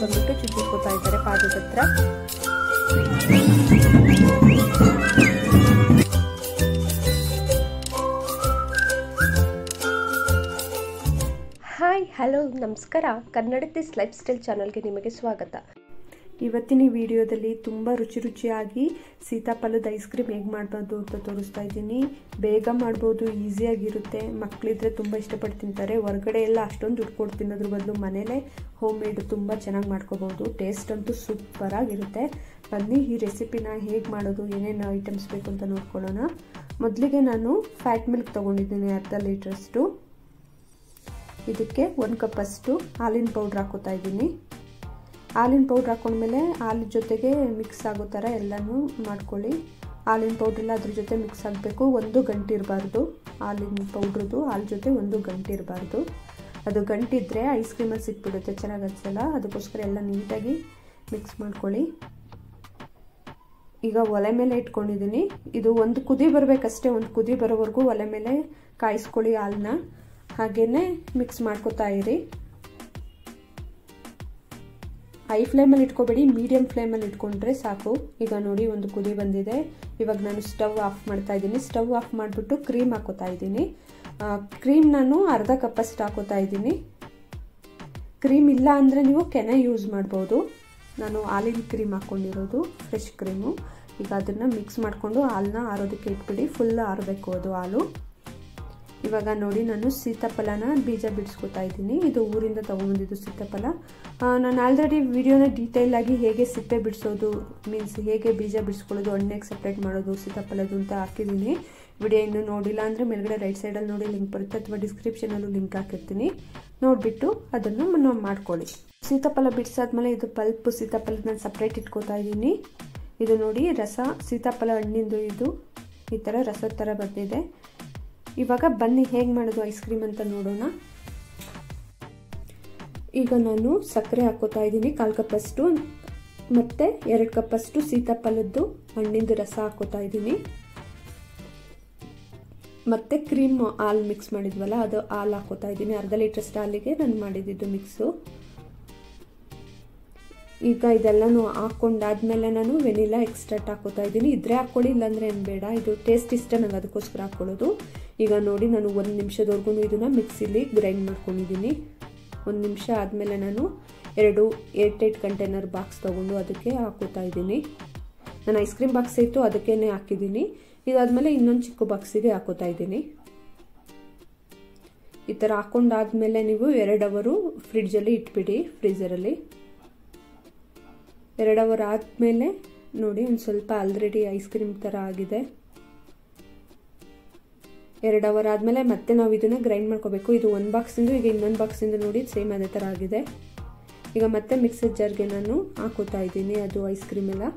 ಬಂದ್ಬಿಟ್ಟು ಚುಚ್ಚಿಸ್ಕೊತಾ ಇದ್ದಾರೆ ಪಾದದ ಹತ್ರ ಹಾಯ್ ಹಲೋ ನಮಸ್ಕಾರ ಕನ್ನಡತಿಸ್ ಲೈಫ್ ಸ್ಟೈಲ್ ಚಾನಲ್ಗೆ ನಿಮಗೆ ಸ್ವಾಗತ ಇವತ್ತಿನ ಈ ವಿಡಿಯೋದಲ್ಲಿ ತುಂಬ ರುಚಿ ರುಚಿಯಾಗಿ ಸೀತಾಫಲದ ಐಸ್ ಕ್ರೀಮ್ ಹೇಗೆ ಮಾಡ್ಬೋದು ಅಂತ ತೋರಿಸ್ತಾ ಇದ್ದೀನಿ ಬೇಗ ಮಾಡ್ಬೋದು ಈಸಿಯಾಗಿರುತ್ತೆ ಮಕ್ಕಳಿದ್ರೆ ತುಂಬ ಇಷ್ಟಪಟ್ಟು ತಿಂತಾರೆ ಹೊರಗಡೆ ಎಲ್ಲ ಅಷ್ಟೊಂದು ದುಡ್ಡು ಕೊಟ್ಟು ತಿನ್ನೋದ್ರ ಬದಲು ಮನೇಲೇ ಹೋಮ್ ಮೇಡ್ ತುಂಬ ಚೆನ್ನಾಗಿ ಮಾಡ್ಕೋಬೋದು ಟೇಸ್ಟ್ ಅಂತೂ ಸೂಪರಾಗಿರುತ್ತೆ ಬನ್ನಿ ಈ ರೆಸಿಪಿನ ಹೇಗೆ ಮಾಡೋದು ಏನೇನು ಐಟಮ್ಸ್ ಬೇಕು ಅಂತ ನೋಡ್ಕೊಳ್ಳೋಣ ಮೊದಲಿಗೆ ನಾನು ಫ್ಯಾಟ್ ಮಿಲ್ಕ್ ತೊಗೊಂಡಿದ್ದೀನಿ ಅರ್ಧ ಲೀಟ್ರಷ್ಟು ಇದಕ್ಕೆ ಒಂದು ಕಪ್ಪಷ್ಟು ಹಾಲಿನ ಪೌಡ್ರ್ ಹಾಕೋತಾ ಇದ್ದೀನಿ ಹಾಲಿನ ಪೌಡ್ರ್ ಹಾಕೊಂಡ್ಮೇಲೆ ಹಾಲಿನ ಜೊತೆಗೆ ಮಿಕ್ಸ್ ಆಗೋ ಥರ ಎಲ್ಲನೂ ಮಾಡ್ಕೊಳ್ಳಿ ಹಾಲಿನ ಪೌಡ್ರೆಲ್ಲ ಅದ್ರ ಜೊತೆ ಮಿಕ್ಸ್ ಆಗಬೇಕು ಒಂದು ಗಂಟೆ ಇರಬಾರ್ದು ಹಾಲಿನ ಪೌಡ್ರದ್ದು ಹಾಲು ಜೊತೆ ಒಂದು ಗಂಟೆ ಇರಬಾರ್ದು ಅದು ಗಂಟಿದ್ರೆ ಐಸ್ ಕ್ರೀಮಲ್ಲಿ ಸಿಕ್ಬಿಡುತ್ತೆ ಚೆನ್ನಾಗಿ ಅನ್ಸಲ್ಲ ಅದಕ್ಕೋಸ್ಕರ ಎಲ್ಲ ನೀಟಾಗಿ ಮಿಕ್ಸ್ ಮಾಡ್ಕೊಳ್ಳಿ ಈಗ ಒಲೆ ಮೇಲೆ ಇಟ್ಕೊಂಡಿದ್ದೀನಿ ಇದು ಒಂದು ಕುದಿ ಬರಬೇಕಷ್ಟೇ ಒಂದು ಕುದಿ ಬರೋವರೆಗೂ ಒಲೆ ಮೇಲೆ ಕಾಯಿಸ್ಕೊಳ್ಳಿ ಹಾಲನ್ನ ಹಾಗೇ ಮಿಕ್ಸ್ ಮಾಡ್ಕೋತಾ ಇರಿ ಹೈ ಫ್ಲೇಮಲ್ಲಿ ಇಟ್ಕೋಬೇಡಿ ಮೀಡಿಯಮ್ ಫ್ಲೇಮಲ್ಲಿ ಇಟ್ಕೊಂಡ್ರೆ ಸಾಕು ಈಗ ನೋಡಿ ಒಂದು ಕುದಿ ಬಂದಿದೆ ಇವಾಗ ನಾನು ಸ್ಟವ್ ಆಫ್ ಮಾಡ್ತಾ ಇದ್ದೀನಿ ಸ್ಟವ್ ಆಫ್ ಮಾಡಿಬಿಟ್ಟು ಕ್ರೀಮ್ ಹಾಕೋತಾ ಇದ್ದೀನಿ ಕ್ರೀಮ್ ನಾನು ಅರ್ಧ ಕಪ್ಪಷ್ಟು ಹಾಕೋತಾ ಇದ್ದೀನಿ ಕ್ರೀಮ್ ಇಲ್ಲ ಅಂದರೆ ನೀವು ಕೆನೆ ಯೂಸ್ ಮಾಡ್ಬೋದು ನಾನು ಹಾಲಿನ ಕ್ರೀಮ್ ಹಾಕ್ಕೊಂಡಿರೋದು ಫ್ರೆಶ್ ಕ್ರೀಮು ಈಗ ಅದನ್ನು ಮಿಕ್ಸ್ ಮಾಡಿಕೊಂಡು ಹಾಲನ್ನ ಆರೋದಕ್ಕೆ ಇಟ್ಬಿಡಿ ಫುಲ್ ಆರಬೇಕು ಅದು ಹಾಲು ಇವಾಗ ನೋಡಿ ನಾನು ಸೀತಾಫಲನ ಬೀಜ ಬಿಡಿಸ್ಕೊತಾ ಇದ್ದೀನಿ ಇದು ಊರಿಂದ ತೊಗೊಂಬಂದಿದ್ದು ಸೀತಾಫಲ ನಾನು ಆಲ್ರೆಡಿ ವಿಡಿಯೋನ ಡೀಟೇಲಾಗಿ ಹೇಗೆ ಸಿಪ್ಪೆ ಬಿಡಿಸೋದು ಮೀನ್ಸ್ ಹೇಗೆ ಬೀಜ ಬಿಡಿಸ್ಕೊಳ್ಳೋದು ಹಣ್ಣಿಗೆ ಸಪ್ರೇಟ್ ಮಾಡೋದು ಸೀತಾಫಲದ್ದು ಅಂತ ಹಾಕಿದ್ದೀನಿ ವಿಡಿಯೋ ಇನ್ನೂ ನೋಡಿಲ್ಲ ಅಂದರೆ ಮೇಲ್ಗಡೆ ರೈಟ್ ಸೈಡಲ್ಲಿ ನೋಡಿ ಲಿಂಕ್ ಬರುತ್ತೆ ಅಥವಾ ಡಿಸ್ಕ್ರಿಪ್ಷನಲ್ಲೂ ಲಿಂಕ್ ಹಾಕಿರ್ತೀನಿ ನೋಡಿಬಿಟ್ಟು ಅದನ್ನು ನಾವು ಮಾಡ್ಕೊಳ್ಳಿ ಸೀತಾಫಲ ಬಿಡಿಸಾದ್ಮೇಲೆ ಇದು ಪಲ್ಪ್ ಸೀತಾಫಲದ ನಾನು ಸಪ್ರೇಟ್ ಇಟ್ಕೋತಾ ಇದ್ದೀನಿ ಇದು ನೋಡಿ ರಸ ಸೀತಾಫಲ ಹಣ್ಣಿಂದು ಇದು ಈ ಥರ ರಸದ ಥರ ಬಂದಿದೆ ಇವಾಗ ಬನ್ನಿ ಹೇಗೆ ಮಾಡೋದು ಐಸ್ ಕ್ರೀಮ್ ಅಂತ ನೋಡೋಣ ಈಗ ನಾನು ಸಕ್ಕರೆ ಹಾಕೋತಾ ಇದ್ದೀನಿ ಕಾಲು ಕಪ್ಪಷ್ಟು ಮತ್ತು ಎರಡು ಕಪ್ಪಷ್ಟು ಸೀತಾಫಲದ್ದು ಹಣ್ಣಿಂದು ರಸ ಹಾಕೋತಾ ಇದ್ದೀನಿ ಮತ್ತು ಕ್ರೀಮ್ ಹಾಲು ಮಿಕ್ಸ್ ಮಾಡಿದ್ವಲ್ಲ ಅದು ಹಾಲು ಹಾಕೋತಾ ಇದ್ದೀನಿ ಅರ್ಧ ಲೀಟ್ರಷ್ಟು ಹಾಲಿಗೆ ನಾನು ಮಾಡಿದ್ದು ಮಿಕ್ಸು ಈಗ ಇದೆಲ್ಲನೂ ಹಾಕ್ಕೊಂಡಾದ್ಮೇಲೆ ನಾನು ವೆನಿಲಾ ಎಕ್ಸ್ಟ್ರಾಕ್ಟ್ ಹಾಕೋತಾ ಇದ್ದೀನಿ ಇದ್ರೆ ಹಾಕ್ಕೊಳ್ಳಿ ಇಲ್ಲಾಂದ್ರೆ ಏನು ಬೇಡ ಇದು ಟೇಸ್ಟ್ ಇಷ್ಟ ನಂಗೆ ಅದಕ್ಕೋಸ್ಕರ ಹಾಕ್ಕೊಳ್ಳೋದು ಈಗ ನೋಡಿ ನಾನು ಒಂದು ನಿಮಿಷದವರೆಗೂ ಇದನ್ನು ಮಿಕ್ಸಿಲಿ ಗ್ರೈಂಡ್ ಮಾಡ್ಕೊಂಡಿದ್ದೀನಿ ಒಂದು ನಿಮಿಷ ಆದಮೇಲೆ ನಾನು ಎರಡು ಏಟ್ ಏಟ್ ಕಂಟೈನರ್ ಬಾಕ್ಸ್ ತೊಗೊಂಡು ಅದಕ್ಕೆ ಹಾಕೋತಾ ಇದ್ದೀನಿ ನಾನು ಐಸ್ ಕ್ರೀಮ್ ಬಾಕ್ಸ್ ಇತ್ತು ಅದಕ್ಕೇ ಹಾಕಿದ್ದೀನಿ ಇದಾದಮೇಲೆ ಇನ್ನೊಂದು ಚಿಕ್ಕ ಬಾಕ್ಸಿಗೆ ಹಾಕೋತಾ ಇದ್ದೀನಿ ಈ ಥರ ಹಾಕೊಂಡಾದ್ಮೇಲೆ ನೀವು ಎರಡು ಅವರು ಫ್ರಿಡ್ಜಲ್ಲಿ ಇಟ್ಬಿಡಿ ಫ್ರೀಝರಲ್ಲಿ ಎರಡು ಅವರ್ ಆದಮೇಲೆ ನೋಡಿ ಒಂದು ಸ್ವಲ್ಪ ಆಲ್ರೆಡಿ ಐಸ್ ಕ್ರೀಮ್ ಥರ ಆಗಿದೆ ಎರಡು ಅವರ್ ಆದಮೇಲೆ ಮತ್ತೆ ನಾವು ಇದನ್ನು ಗ್ರೈಂಡ್ ಮಾಡ್ಕೋಬೇಕು ಇದು ಒಂದು ಬಾಕ್ಸಿಂದು ಈಗ ಇನ್ನೊಂದು ಬಾಕ್ಸಿಂದ ನೋಡಿ ಸೇಮ್ ಅದೇ ಥರ ಆಗಿದೆ ಈಗ ಮತ್ತೆ ಮಿಕ್ಸರ್ ಜಾರ್ಗೆ ನಾನು ಹಾಕೋತಾ ಇದ್ದೀನಿ ಅದು ಐಸ್ ಕ್ರೀಮ್ ಎಲ್ಲ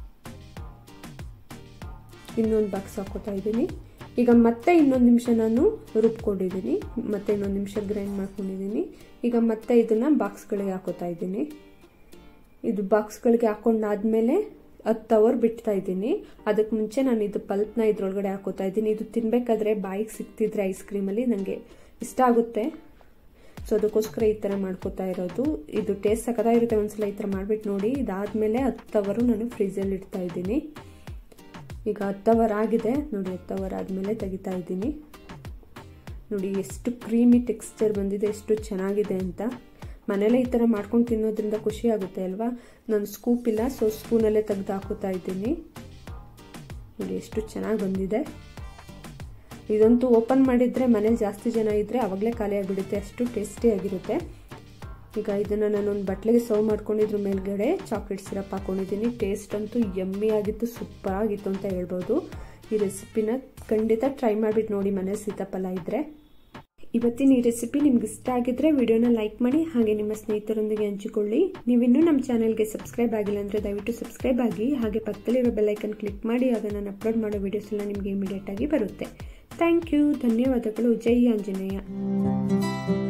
ಇನ್ನೊಂದು ಬಾಕ್ಸ್ ಹಾಕೋತಾ ಇದ್ದೀನಿ ಈಗ ಮತ್ತೆ ಇನ್ನೊಂದು ನಿಮಿಷ ನಾನು ರುಬ್ಕೊಂಡಿದ್ದೀನಿ ಮತ್ತೆ ಇನ್ನೊಂದು ನಿಮಿಷ ಗ್ರೈಂಡ್ ಮಾಡ್ಕೊಂಡಿದ್ದೀನಿ ಈಗ ಮತ್ತೆ ಇದನ್ನು ಬಾಕ್ಸ್ಗಳಿಗೆ ಹಾಕೋತಾ ಇದ್ದೀನಿ ಇದು ಬಾಕ್ಸ್ಗಳಿಗೆ ಹಾಕೊಂಡಾದ್ಮೇಲೆ ಹತ್ತು ಅವರ್ ಬಿಡ್ತಾ ಇದ್ದೀನಿ ಅದಕ್ಕೆ ಮುಂಚೆ ನಾನು ಇದು ಪಲ್ಪ್ನ ಇದ್ರೊಳಗಡೆ ಹಾಕೋತಾ ಇದ್ದೀನಿ ಇದು ತಿನ್ಬೇಕಾದ್ರೆ ಬಾಯಿಗೆ ಸಿಕ್ತಿದ್ರೆ ಐಸ್ ಕ್ರೀಮಲ್ಲಿ ನನಗೆ ಇಷ್ಟ ಆಗುತ್ತೆ ಸೊ ಅದಕ್ಕೋಸ್ಕರ ಈ ಥರ ಮಾಡ್ಕೋತಾ ಇರೋದು ಇದು ಟೇಸ್ಟ್ ಸಕತ್ತಾಗಿರುತ್ತೆ ಒಂದ್ಸಲ ಈ ಥರ ಮಾಡಿಬಿಟ್ಟು ನೋಡಿ ಇದಾದಮೇಲೆ ಹತ್ತು ಅವರು ನಾನು ಫ್ರಿಜ್ಜಲ್ಲಿ ಇಡ್ತಾ ಇದ್ದೀನಿ ಈಗ ಹತ್ತು ಅವರ್ ಆಗಿದೆ ನೋಡಿ ಹತ್ತು ಅವರ್ ಆದಮೇಲೆ ತೆಗಿತಾ ಇದ್ದೀನಿ ನೋಡಿ ಎಷ್ಟು ಕ್ರೀಮಿ ಟೆಕ್ಸ್ಚರ್ ಬಂದಿದೆ ಎಷ್ಟು ಚೆನ್ನಾಗಿದೆ ಅಂತ ಮನೇಲೇ ಈ ಥರ ಮಾಡ್ಕೊಂಡು ತಿನ್ನೋದ್ರಿಂದ ಖುಷಿ ಆಗುತ್ತೆ ಅಲ್ವಾ ನಾನು ಸ್ಕೂಪ್ ಇಲ್ಲ ಸೊ ಸ್ಪೂನಲ್ಲೇ ತೆಗೆದು ಹಾಕೋತಾ ಇದ್ದೀನಿ ನೋಡಿ ಎಷ್ಟು ಚೆನ್ನಾಗಿ ಬಂದಿದೆ ಇದಂತೂ ಓಪನ್ ಮಾಡಿದರೆ ಮನೇಲಿ ಜಾಸ್ತಿ ಜನ ಇದ್ದರೆ ಆವಾಗಲೇ ಖಾಲಿ ಆಗಿಬಿಡುತ್ತೆ ಅಷ್ಟು ಟೇಸ್ಟಿಯಾಗಿರುತ್ತೆ ಈಗ ಇದನ್ನು ನಾನೊಂದು ಬಟ್ಲಿಗೆ ಸರ್ವ್ ಮಾಡ್ಕೊಂಡಿದ್ರ ಮೇಲ್ಗಡೆ ಚಾಕ್ಲೇಟ್ ಸಿರಪ್ ಹಾಕೊಂಡಿದ್ದೀನಿ ಟೇಸ್ಟ್ ಅಂತೂ ಯಮ್ಮಿ ಆಗಿತ್ತು ಸೂಪರ್ ಆಗಿತ್ತು ಅಂತ ಹೇಳ್ಬೋದು ಈ ರೆಸಿಪಿನ ಖಂಡಿತ ಟ್ರೈ ಮಾಡಿಬಿಟ್ಟು ನೋಡಿ ಮನೇಲಿ ಸೀತಾಫಲ ಇದ್ದರೆ ಇವತ್ತಿನ ಈ ರೆಸಿಪಿ ನಿಮ್ಗೆ ಇಷ್ಟ ಆಗಿದ್ರೆ ವಿಡಿಯೋನ ಲೈಕ್ ಮಾಡಿ ಹಾಗೆ ನಿಮ್ಮ ಸ್ನೇಹಿತರೊಂದಿಗೆ ಹಂಚಿಕೊಳ್ಳಿ ನೀವಿನ್ನೂ ನಮ್ಮ ಚಾನಲ್ಗೆ ಸಬ್ಸ್ಕ್ರೈಬ್ ಆಗಿಲ್ಲ ಅಂದರೆ ದಯವಿಟ್ಟು ಸಬ್ಸ್ಕ್ರೈಬ್ ಆಗಿ ಹಾಗೆ ಪಕ್ಕದಲ್ಲಿರೋ ಬೆಲ್ಲೈಕನ್ ಕ್ಲಿಕ್ ಮಾಡಿ ಆಗ ನಾನು ಅಪ್ಲೋಡ್ ಮಾಡೋ ವೀಡಿಯೋಸ್ ಎಲ್ಲ ನಿಮಗೆ ಇಮಿಡಿಯೇಟ್ ಆಗಿ ಬರುತ್ತೆ ಥ್ಯಾಂಕ್ ಯು ಧನ್ಯವಾದಗಳು ಜೈ ಆಂಜನೇಯ